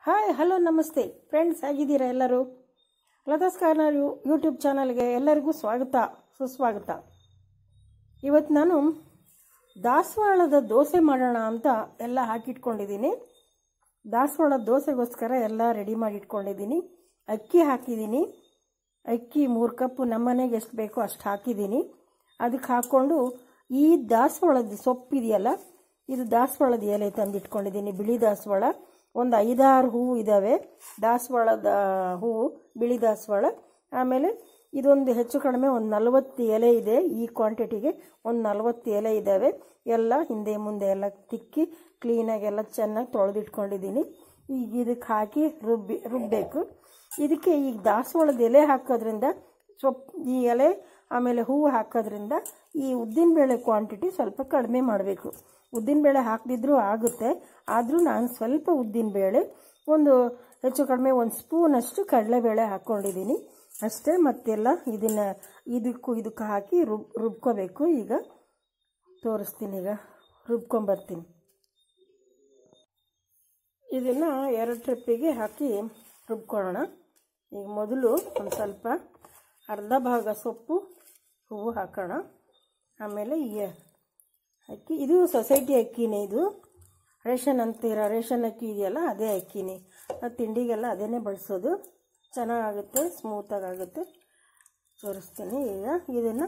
hi hello ನಮಸ್ತೆ friends ಹೇಗಿದ್ದೀರಾ ಎಲ್ಲರೂ ಲತಾಸ್ ಕಾರ್ನರ್ ಯೂ ಯೂಟ್ಯೂಬ್ ಚಾನಲ್ಗೆ ಎಲ್ಲರಿಗೂ ಸ್ವಾಗತ ಸುಸ್ವಾಗತ ಇವತ್ತು ನಾನು ದಾಸವಾಳದ ದೋಸೆ ಮಾಡೋಣ ಅಂತ ಎಲ್ಲ ಹಾಕಿಟ್ಕೊಂಡಿದ್ದೀನಿ ದಾಸವಾಳದ ದೋಸೆಗೋಸ್ಕರ ಎಲ್ಲ ರೆಡಿ ಮಾಡಿ ಇಟ್ಕೊಂಡಿದ್ದೀನಿ ಅಕ್ಕಿ ಹಾಕಿದ್ದೀನಿ ಅಕ್ಕಿ ಮೂರು ಕಪ್ಪು ನಮ್ಮನೆಗೆ ಎಷ್ಟು ಬೇಕೋ ಅಷ್ಟು ಹಾಕಿದ್ದೀನಿ ಅದಕ್ಕೆ ಹಾಕ್ಕೊಂಡು ಈ ದಾಸವಾಳದ ಸೊಪ್ಪಿದೆಯಲ್ಲ ಇದು ದಾಸವಾಳದ ಎಲೆ ತಂದಿಟ್ಕೊಂಡಿದ್ದೀನಿ ಬಿಳಿ ದಾಸವಾಳ ಒಂದು ಐದಾರು ಹೂವು ಇದ್ದಾವೆ ದಾಸವಾಳದ ಹೂವು ಬಿಳಿ ದಾಸವಾಳ ಆಮೇಲೆ ಇದೊಂದು ಹೆಚ್ಚು ಕಡಿಮೆ ಒಂದು ನಲವತ್ತು ಎಲೆ ಇದೆ ಈ ಕ್ವಾಂಟಿಟಿಗೆ ಒಂದು ನಲವತ್ತು ಎಲೆ ಇದ್ದಾವೆ ಎಲ್ಲ ಹಿಂದೆ ಮುಂದೆ ಎಲ್ಲ ತಿಕ್ಕಿ ಕ್ಲೀನಾಗಿ ಎಲ್ಲ ಚೆನ್ನಾಗಿ ತೊಳೆದಿಟ್ಕೊಂಡಿದ್ದೀನಿ ಈಗ ಇದಕ್ಕೆ ಹಾಕಿ ರುಬ್ಬಿ ರುಬ್ಬಬೇಕು ಇದಕ್ಕೆ ಈಗ ದಾಸವಾಳದ ಎಲೆ ಹಾಕೋದ್ರಿಂದ ಸೊಪ್ಪು ಈ ಎಲೆ ಆಮೇಲೆ ಹೂವು ಹಾಕೋದ್ರಿಂದ ಈ ಉದ್ದಿನಬೇಳೆ ಕ್ವಾಂಟಿಟಿ ಸ್ವಲ್ಪ ಕಡಿಮೆ ಮಾಡಬೇಕು ಉದ್ದಿನಬೇಳೆ ಹಾಕದಿದ್ರೂ ಆಗುತ್ತೆ ಆದರೂ ನಾನು ಸ್ವಲ್ಪ ಉದ್ದಿನಬೇಳೆ ಒಂದು ಹೆಚ್ಚು ಕಡಿಮೆ ಒಂದು ಸ್ಪೂನಷ್ಟು ಕಡಲೆಬೇಳೆ ಹಾಕ್ಕೊಂಡಿದ್ದೀನಿ ಅಷ್ಟೇ ಮತ್ತೆಲ್ಲ ಇದನ್ನು ಇದಕ್ಕೂ ಇದಕ್ಕೆ ಹಾಕಿ ರುಬ್ ರುಬ್ಕೋಬೇಕು ಈಗ ತೋರಿಸ್ತೀನಿ ಈಗ ರುಬ್ಕೊಂಬರ್ತೀನಿ ಇದನ್ನು ಎರಡು ಟ್ರಿಪ್ಪಿಗೆ ಹಾಕಿ ರುಬ್ಕೊಳ್ಳೋಣ ಈಗ ಮೊದಲು ಒಂದು ಸ್ವಲ್ಪ ಅರ್ಧ ಭಾಗ ಸೊಪ್ಪು ಹೂವು ಹಾಕೋಣ ಆಮೇಲೆ ಈ ಅಕ್ಕಿ ಇದು ಸೊಸೈಟಿ ಅಕ್ಕಿನೇ ಇದು ರೇಷನ್ ಅಂತೀರ ರೇಷನ್ ಅಕ್ಕಿ ಇದೆಯಲ್ಲ ಅದೇ ಅಕ್ಕಿನೇ ಅದು ತಿಂಡಿಗೆಲ್ಲ ಅದೇನೇ ಬಳಸೋದು ಚೆನ್ನಾಗಾಗುತ್ತೆ ಸ್ಮೂತಾಗಿ ಆಗುತ್ತೆ ತೋರಿಸ್ತೀನಿ ಈಗ ಇದನ್ನು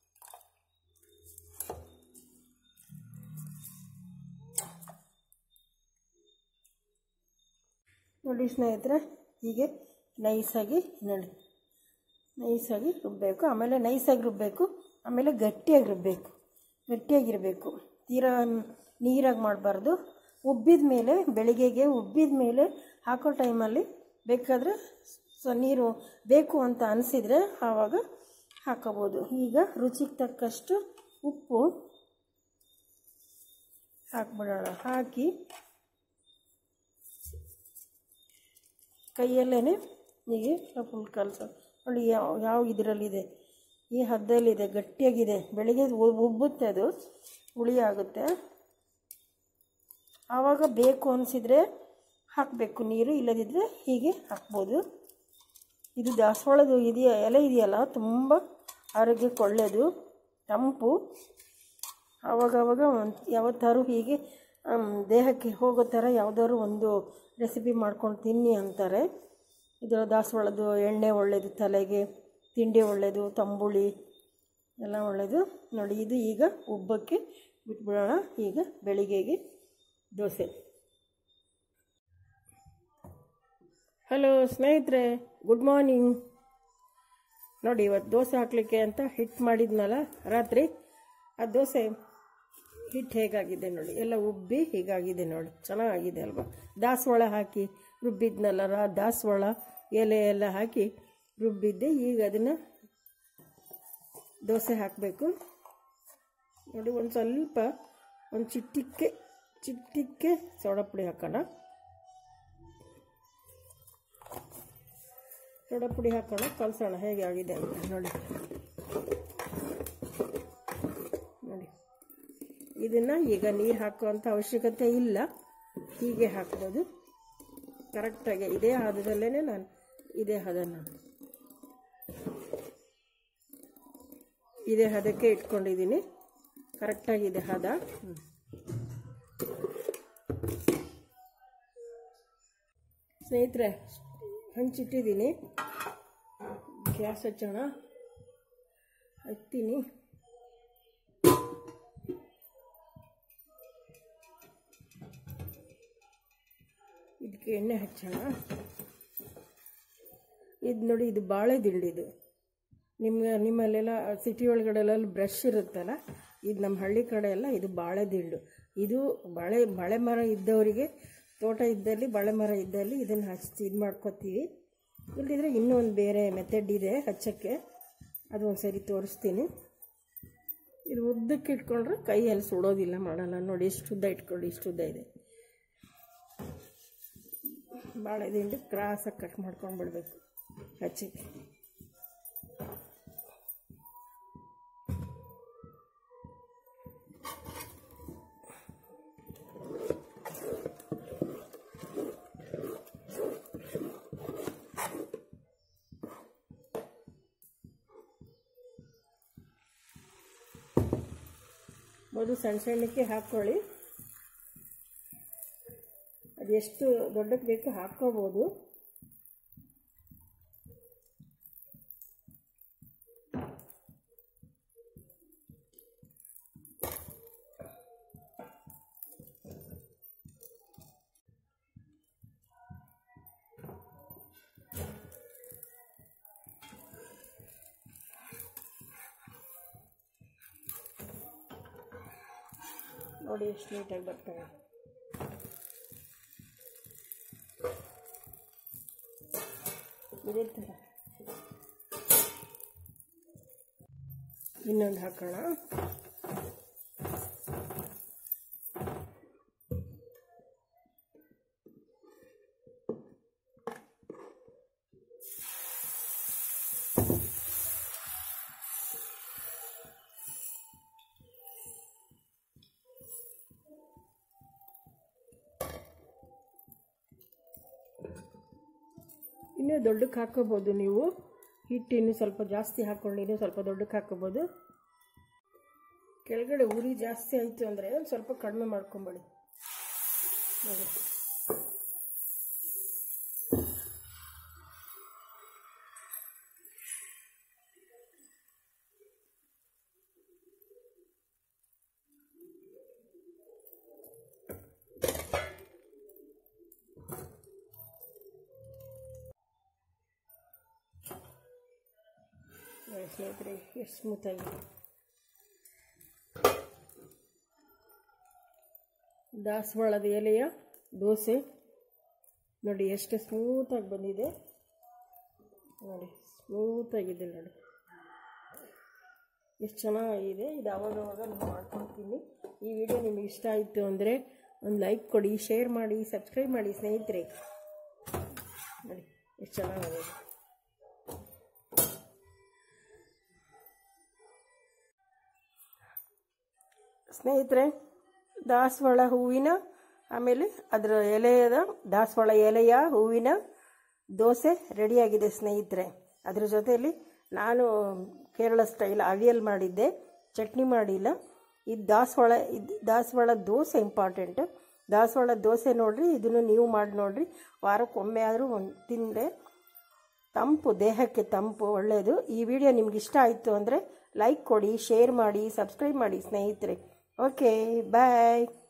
ನೋಡಿ ಸ್ನೇಹಿತರೆ ಹೀಗೆ ನೈಸಾಗಿ ನೋಡಿ ನೈಸಾಗಿ ರುಬ್ಬಬೇಕು ಆಮೇಲೆ ನೈಸಾಗಿ ರುಬ್ಬಬೇಕು ಆಮೇಲೆ ಗಟ್ಟಿಯಾಗಿ ರುಬ್ಬಬೇಕು ಗಟ್ಟಿಯಾಗಿರಬೇಕು ತೀರಾ ನೀರಾಗಿ ಮಾಡಬಾರ್ದು ಉಬ್ಬಿದ ಮೇಲೆ ಬೆಳಿಗ್ಗೆಗೆ ಉಬ್ಬಿದ ಮೇಲೆ ಹಾಕೋ ಟೈಮಲ್ಲಿ ಬೇಕಾದರೆ ಸೊ ನೀರು ಬೇಕು ಅಂತ ಅನಿಸಿದರೆ ಆವಾಗ ಹಾಕೋಬೋದು ಈಗ ರುಚಿಗೆ ತಕ್ಕಷ್ಟು ಉಪ್ಪು ಹಾಕ್ಬಿಡೋಣ ಹಾಕಿ ಕೈಯಲ್ಲೇ ಹೀಗೆ ಫುಲ್ ಕಲಸ ನೋಡಿ ಯಾವ ಯಾವ ಇದರಲ್ಲಿದೆ ಈ ಹದ್ದಲ್ಲಿದೆ ಗಟ್ಟಿಯಾಗಿದೆ ಬೆಳಿಗ್ಗೆ ಉಬ್ಬುತ್ತೆ ಅದು ಹುಳಿ ಆಗುತ್ತೆ ಆವಾಗ ಬೇಕು ಅನಿಸಿದರೆ ಹಾಕಬೇಕು ನೀರು ಇಲ್ಲದಿದ್ದರೆ ಹೀಗೆ ಹಾಕ್ಬೋದು ಇದು ದಾಸವಾಳದು ಇದೆಯಾ ಎಲೆ ಇದೆಯಲ್ಲ ತುಂಬ ಆರೋಗ್ಯಕ್ಕೆ ಒಳ್ಳೆಯದು ತಂಪು ಆವಾಗವಾಗ ಒಂದು ಯಾವತ್ತಾರು ಹೀಗೆ ದೇಹಕ್ಕೆ ಹೋಗೋ ಥರ ಯಾವುದಾದ್ರು ಒಂದು ರೆಸಿಪಿ ಮಾಡ್ಕೊಂಡು ತಿನ್ನಿ ಅಂತಾರೆ ಇದರ ದಾಸವಾಳದ್ದು ಎಣ್ಣೆ ಒಳ್ಳೆಯದು ತಲೆಗೆ ತಿಂಡಿ ಒಳ್ಳೆಯದು ತಂಬುಳಿ ಎಲ್ಲ ಒಳ್ಳೆಯದು ನೋಡಿ ಇದು ಈಗ ಉಬ್ಬಕ್ಕೆ ಬಿಟ್ಬಿಡೋಣ ಈಗ ಬೆಳಿಗ್ಗೆಗೆ ದೋಸೆ ಹಲೋ ಸ್ನೇಹಿತರೆ ಗುಡ್ ಮಾರ್ನಿಂಗ್ ನೋಡಿ ಇವತ್ತು ದೋಸೆ ಹಾಕಲಿಕ್ಕೆ ಅಂತ ಹಿಟ್ಟು ಮಾಡಿದ್ನಲ್ಲ ರಾತ್ರಿ ಆ ದೋಸೆ ಹಿಟ್ಟು ಹೇಗಾಗಿದೆ ನೋಡಿ ಎಲ್ಲ ಉಬ್ಬಿ ಹೀಗಾಗಿದೆ ನೋಡಿ ಚೆನ್ನಾಗಿದೆ ಅಲ್ವಾ ದಾಸವಾಳ ಹಾಕಿ ರುಬ್ಬಿದ್ನಲ್ಲ ರಾ ದಾಸವಾಳ ಎಲೆ ಎಲ್ಲ ಹಾಕಿ ರುಬ್ಬಿದ್ದೆ ಈಗ ಅದನ್ನು ದೋಸೆ ಹಾಕಬೇಕು ನೋಡಿ ಒಂದು ಸ್ವಲ್ಪ ಒಂದು ಚಿಟ್ಟಿಕ್ಕೆ ಚಿಟ್ಟಿಕ್ಕೆ ಸೋಡಾ ಪುಡಿ ಹಾಕೋಣ ಸೋಡಾ ಪುಡಿ ಹಾಕೋಣ ಕಲಸೋಣ ಹೇಗೆ ಆಗಿದೆ ಅಂತ ನೋಡಿ ನೋಡಿ ಇದನ್ನು ಈಗ ನೀರು ಹಾಕುವಂಥ ಅವಶ್ಯಕತೆ ಇಲ್ಲ ಹೀಗೆ ಹಾಕ್ಬೋದು ಕರೆಕ್ಟಾಗಿ ಇದೇ ಹದದಲ್ಲೇ ನಾನು ಇದೇ ಹದ ನಾನು ಇದೇ ಹದಕ್ಕೆ ಇಟ್ಕೊಂಡಿದ್ದೀನಿ ಕರೆಕ್ಟಾಗಿದೆ ಹದ ಸ್ನೇಹಿತರೆ ಹಂಚಿಟ್ಟಿದ್ದೀನಿ ಗ್ಯಾಸ್ ಹಚ್ಚೋಣ ಹಚ್ತೀನಿ ಇದಕ್ಕೆ ಎಣ್ಣೆ ಹಚ್ಚೋಣ ಇದು ನೋಡಿ ಇದು ಬಾಳೆ ದಿಂಡಿದು ನಿಮ್ಮ ನಿಮ್ಮಲ್ಲೆಲ್ಲ ಸಿಟಿ ಒಳಗಡೆಲ್ಲ ಬ್ರಷ್ ಇರುತ್ತಲ್ಲ ಇದು ನಮ್ಮ ಹಳ್ಳಿ ಕಡೆ ಎಲ್ಲ ಇದು ಬಾಳೆ ದಿಂಡು ಇದು ಬಾಳೆ ಬಾಳೆ ಮರ ಇದ್ದವರಿಗೆ ತೋಟ ಇದ್ದಲ್ಲಿ ಬಾಳೆ ಮರ ಇದ್ದಲ್ಲಿ ಇದನ್ನು ಹಚ್ಚಿ ಇದು ಮಾಡ್ಕೊತೀವಿ ಇಲ್ಲದಿದ್ರೆ ಇನ್ನೂ ಒಂದು ಬೇರೆ ಮೆಥಡ್ ಇದೆ ಹಚ್ಚೋಕ್ಕೆ ಅದು ಒಂದು ಸರಿ ತೋರಿಸ್ತೀನಿ ಇದು ಉದ್ದಕ್ಕೆ ಇಟ್ಕೊಂಡ್ರೆ ಕೈಯಲ್ಲಿ ಸುಡೋದಿಲ್ಲ ಮಾಡಲ್ಲ ನೋಡಿ ಎಷ್ಟು ಉದ್ದ ಇಟ್ಕೊಳ್ಳಿ ಇಷ್ಟು ಉದ್ದ ಇದೆ ಬಾಳೆ ದಿಂಡು ಕ್ರಾಸಾಗಿ ಕಟ್ ಮಾಡ್ಕೊಂಡು ಬಿಡಬೇಕು ಹಚ್ಚಕ್ಕೆ ಹಾಕ್ಬೋದು ಸಣ್ಣ ಸಣ್ಣಕ್ಕೆ ಹಾಕ್ಕೊಳ್ಳಿ ಅದು ಎಷ್ಟು ದೊಡ್ಡಕ್ಕೆ ಬೇಕು ಹಾಕ್ಕೋಬೋದು ನೋಡಿ ಎಷ್ಟು ನೀಟಾಗಿ ಬರ್ತವೆ ಇದೇ ಥರ ಇನ್ನೊಂದು ಹಾಕೋಣ ಇನ್ನೂ ದೊಡ್ಡಕ್ಕೆ ಹಾಕೋಬೋದು ನೀವು ಹಿಟ್ಟು ಇನ್ನೂ ಸ್ವಲ್ಪ ಜಾಸ್ತಿ ಹಾಕ್ಕೊಂಡು ಇನ್ನೂ ಸ್ವಲ್ಪ ದೊಡ್ಡಕ್ಕೆ ಹಾಕೋಬೋದು ಕೆಳಗಡೆ ಉರಿ ಜಾಸ್ತಿ ಆಯಿತು ಅಂದರೆ ಒಂದು ಸ್ವಲ್ಪ ಕಡಿಮೆ ಮಾಡ್ಕೊಂಬೇಡಿ ನೋಡಿ ನೋಡಿ ಸ್ನೇಹಿತರೆ ಎಷ್ಟು ಸ್ಮೂತಾಗಿದೆ ದಾಸವಾಳದ ಎಲೆಯ ದೋಸೆ ನೋಡಿ ಎಷ್ಟು ಸ್ಮೂತಾಗಿ ಬಂದಿದೆ ನೋಡಿ ಸ್ಮೂತಾಗಿದೆ ನೋಡಿ ಎಷ್ಟು ಚೆನ್ನಾಗಿದೆ ಇದು ಅವಾಗವಾಗ ನಾನು ಮಾಡ್ಕೊಳ್ತೀನಿ ಈ ವಿಡಿಯೋ ನಿಮಗೆ ಇಷ್ಟ ಆಯಿತು ಅಂದರೆ ಒಂದು ಲೈಕ್ ಕೊಡಿ ಶೇರ್ ಮಾಡಿ ಸಬ್ಸ್ಕ್ರೈಬ್ ಮಾಡಿ ಸ್ನೇಹಿತರೆ ನೋಡಿ ಎಷ್ಟು ಚೆನ್ನಾಗಿದೆ ಸ್ನೇಹಿತರೆ ದಾಸವಾಳ ಹೂವಿನ ಆಮೇಲೆ ಅದರ ಎಲೆಯದ ದಾಸವಾಳ ಎಲೆಯ ಹೂವಿನ ದೋಸೆ ರೆಡಿಯಾಗಿದೆ ಸ್ನೇಹಿತರೆ ಅದ್ರ ಜೊತೆಯಲ್ಲಿ ನಾನು ಕೇರಳ ಸ್ಟೈಲ್ ಅವಿಯಲ್ ಮಾಡಿದ್ದೆ ಚಟ್ನಿ ಮಾಡಿಲ್ಲ ಇದು ದಾಸವಾಳ ಇದು ದಾಸವಾಳ ದೋಸೆ ಇಂಪಾರ್ಟೆಂಟ್ ದಾಸವಾಳ ದೋಸೆ ನೋಡಿರಿ ಇದನ್ನು ನೀವು ಮಾಡಿ ನೋಡಿರಿ ವಾರಕ್ಕೊಮ್ಮೆ ಆದರೂ ಒಂದು ತಿಂದರೆ ತಂಪು ದೇಹಕ್ಕೆ ತಂಪು ಒಳ್ಳೆಯದು ಈ ವಿಡಿಯೋ ನಿಮ್ಗೆ ಇಷ್ಟ ಆಯಿತು ಅಂದರೆ ಲೈಕ್ ಕೊಡಿ ಶೇರ್ ಮಾಡಿ ಸಬ್ಸ್ಕ್ರೈಬ್ ಮಾಡಿ ಸ್ನೇಹಿತರೆ ಓಕೆ ಬಾಯ್